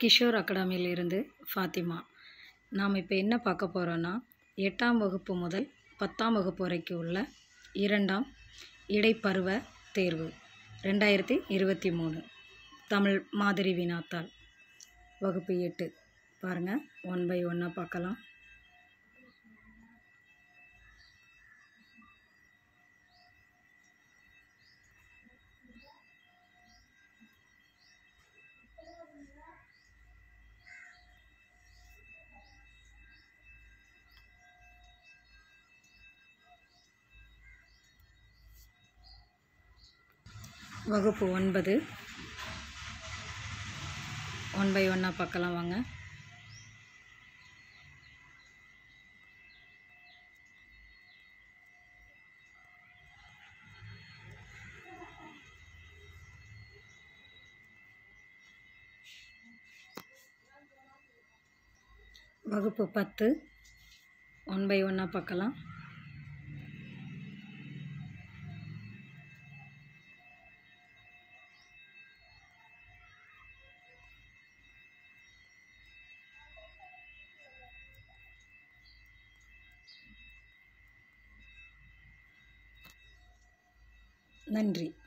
கிஷோர் அகாடமியிலிருந்து ஃபாத்திமா நாம் இப்போ என்ன பார்க்க போகிறோன்னா எட்டாம் வகுப்பு முதல் பத்தாம் வகுப்பு வரைக்கும் உள்ள இரண்டாம் இடைப்பருவ தேர்வு ரெண்டாயிரத்தி இருபத்தி மூணு தமிழ் மாதிரி வினாத்தாள் வகுப்பு எட்டு பாருங்கள் ஒன் பை ஒன்னாக பார்க்கலாம் வகுப்பு ஒன்பது ஒன் பை ஒன்னாக பார்க்கலாம் வாங்க வகுப்பு பத்து ஒன் பை ஒன்னாக பார்க்கலாம் நன்றி